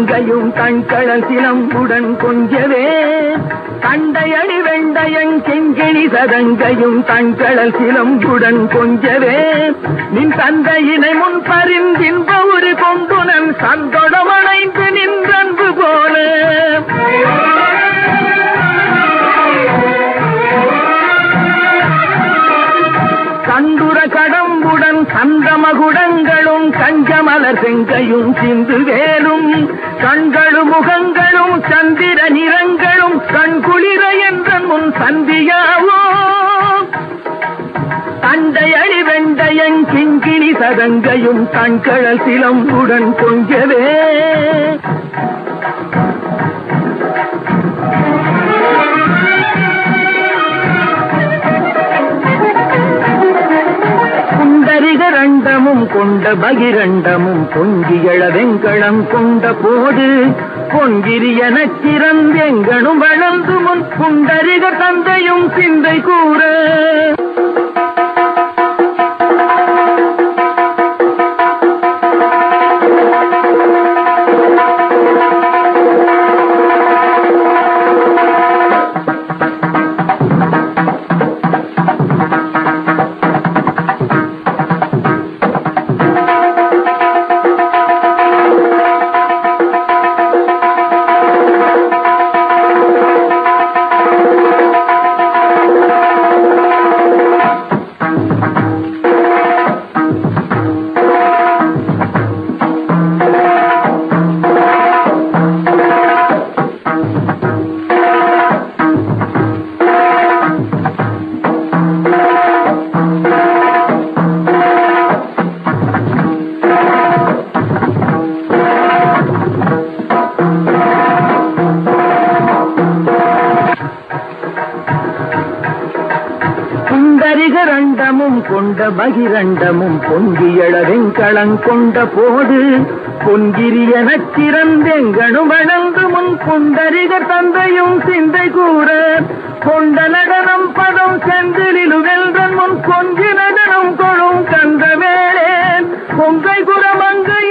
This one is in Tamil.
சதங்கையும் தண்கடல் சிலம்புடன் கொஞ்சவே கண்டையடி வெண்டையன் செங்கிழி சதங்கையும் தண்கடல் சிலம்புடன் கொஞ்சவே நின் தந்தையினை முன் பரிந்தின்ப ஒரு கொண்டுனன் சந்தொடமணைந்து நின்றன்பு போல கண்டுர கடம்புடன் சந்தமகுடங்களும் கஞ்சமலர் செங்கையும் சிந்து வேலும் கண்களும் முகங்களும் சந்திர நிறங்களும் கண்குளிர என்ற முன் சந்தியாவோ தண்டையடி வெண்டையன் கிங்கிணி சதங்கையும் கண்கழல் சிலம்புடன் கொஞ்சவே குண்டரிகரண்டமும் கொண்ட பகிரண்டமும் பொங்கியழ வெங்கடம் கொண்ட போது பொங்கிரியனச் சிறந்தெங்கனும் வளர்ந்து முன் குண்டரிக தந்தையும் சிந்தை கூற குண்டரிகரண்டமும் கொண்ட பகிரண்டமும் பொங்கியழ வெங்கடம் கொண்ட போது பொங்கிரியனச் சிறந்தெங்கனும் வளர்ந்து முன் குண்டரிக தந்தையும் சிந்தை கூற கொண்ட நடனம் பதம் செந்திலிலு வெல்தன் முன் கொஞ்சி நடனம் கொழும் கந்த வேளே பொங்கை குரமங்கை